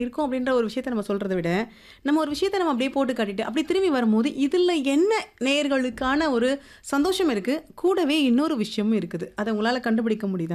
இருக்கோம் அப்படின்ற ஒரு விஷயத்த நம்ம சொல்றத விட, நம்ம ஒரு விஷயத்த நம்ம அப்படியே போட்டு காட்டிட்டு, அப்படி திரும்பி வரும்போது, இதுல என்ன நேயர்களுக்கான ஒரு சந்தோஷம் இருக்கு. கூடவே இன்னொரு விஷயமும் இருக்குது. அத உங்களால கண்டுபிடிக்க முடியுதா?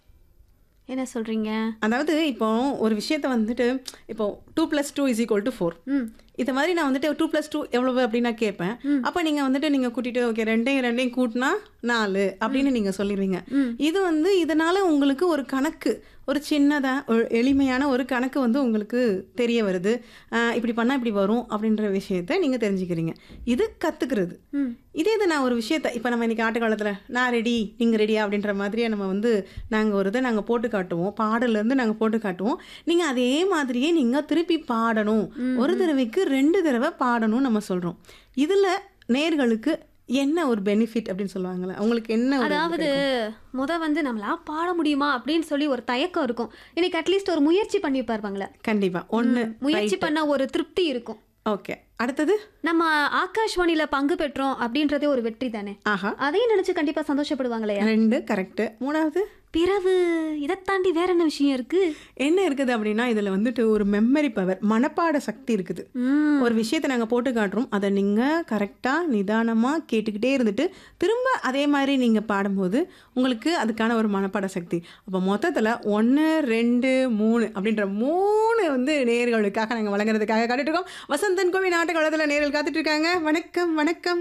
என்ன சொல்றீங்க? அதாவது இப்போ ஒரு விஷயத்த வந்துட்டு இப்போ 2 + 2 = 4. ம். இத மாதிரி நான் வந்துட்டு 2 + 2 எவ்வளவு அப்படின்னு நான் கேட்பேன். ம். அப்ப நீங்க வந்துட்டு நீங்க கூட்டிட்டு ஓகே 2யும் 2யும் கூட்டினா 4 அப்படின்னு நீங்க சொல்லிருவீங்க. ம். இது வந்து இதனால உங்களுக்கு ஒரு கணக்கு, ஒரு சின்னதா ஒரு எளிமையான ஒரு கணக்கு வந்து உங்களுக்கு தெரிய வருது. அ இப்படி பண்ணா இப்படி வரும் அப்படின்ற விஷயத்த நீங்க தெரிஞ்சுக்கிறீங்க. இது கத்துக்கிறது. ம். இதே இது நான் ஒரு விஷயத்த இப்ப நம்ம இன்னைக்கு ஆட்டக்காலத்துல நான் ரெடி, நீங்க ரெடியா அப்படின்ற மாதிரியே நம்ம வந்து நாங்க ஒரு இத நாங்க போட்டு காட்டுவோம். பாடல்ல இருந்து நாங்க போட்டு காட்டுவோம். நீங்க அதே மாதிரியே நீங்க திருப்பி பாடணும். ம், ஒரு ம். தடவைக்கு 2 தடவ பாடணும்னு நம்ம சொல்றோம். இதுல நேயர்களுக்கு என்ன ஒரு பெனிஃபிட் அப்படின்னு சொல்லுவாங்கல்ல. உங்களுக்கு என்ன ஒரு இது அதாவது கிடைக்கும்? முத வந்து நம்மளா பாட முடியுமா அப்படின்னு சொல்லி ஒரு தயக்கம் இருக்கும். இன்னைக்கு அட்லீஸ்ட் ஒரு முயற்சி பண்ணி பாருங்களேன். கண்டிப்பா. 1 ம். முயற்சி ரைட். பண்ண ஒரு திருப்தி இருக்கும். ஓகே. அடுத்தது? நம்ம ஆகாஷ்வாணியில பங்கு பெற்றோம் அப்படின்றதே ஒரு வெற்றி தானே. ஆஹா. அதையும் நினைச்சு கண்டிப்பா சந்தோஷப்படுவாங்களே. 2 கரெக்ட். 3வது? பிறவு இதைத் தாண்டி வேற என்ன விஷயம் இருக்கு? என்ன இருக்குது அப்படின்னா, இதுல வந்துட்டு ஒரு மெமரி பவர், மனப்பாட சக்தி இருக்குது. ம். ஒரு விஷயத்த நாங்க போட்டு காட்டுறோம். அத நீங்க கரெக்ட்டா, நிதானமா கேட்டுக்கிட்டே இருந்துட்டு, திரும்ப அதே மாதிரி நீங்க பாடும்போது, உங்களுக்கு அதுக்கான ஒரு மனப்பாட சக்தி. அப்ப மொத்தத்துல 1, 2, 3 அப்படின்ற 3 வந்து நேயர்களுக்காக நாங்க வழங்குறதுக்காக காத்துட்டு இருக்கோம். வசந்தன் கோவில் ஆட்டக்காலத்துல நேயர்கள் காத்துட்டு இருக்காங்க. வணக்கம், வணக்கம்.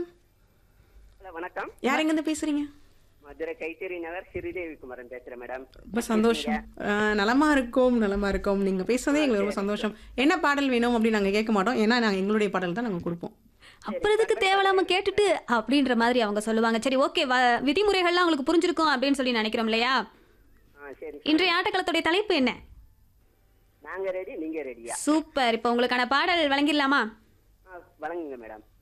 ஹலோ வணக்கம் யார் எங்கேருந்து பேசுறீங்க? மதுரை கைத்தறி நகர் ஸ்ரீதேவி குமரன் பேசுறேன் மேடம் ரொம்ப சந்தோஷம். ஆ, நலமா இருக்கோம், நலமா இருக்கோம். நீங்க பேசுனதே எங்களுக்கு ரொம்ப சந்தோஷம். என்ன பாடல் வேணும் அப்படின்னு நாங்க கேட்க மாட்டோம். ஏன்னா நாங்க எங்களுடைய பாடல் தான் நாங்க கொடுப்போம். அப்புறம் எதுக்கு தேவையில்லாம கேட்டுட்டு அப்படின்ற மாதிரி அவங்க சொல்லுவாங்க. சரி ஓகே விதிமுறைகள்லாம் உங்களுக்கு புரிஞ்சிருக்கும் அப்படின்னு சொல்லி நினைக்கிறோம் இல்லையா? ஆ சரி இன்றைய ஆட்டக்களத்துடைய தலைப்பு என்ன? நாங்க ரெடி நீங்க ரெடியா சூப்பர். இப்போ உங்களுக்கான பாடல் வழங்கிடலாமா? ஆ வணங்குங்க மேடம்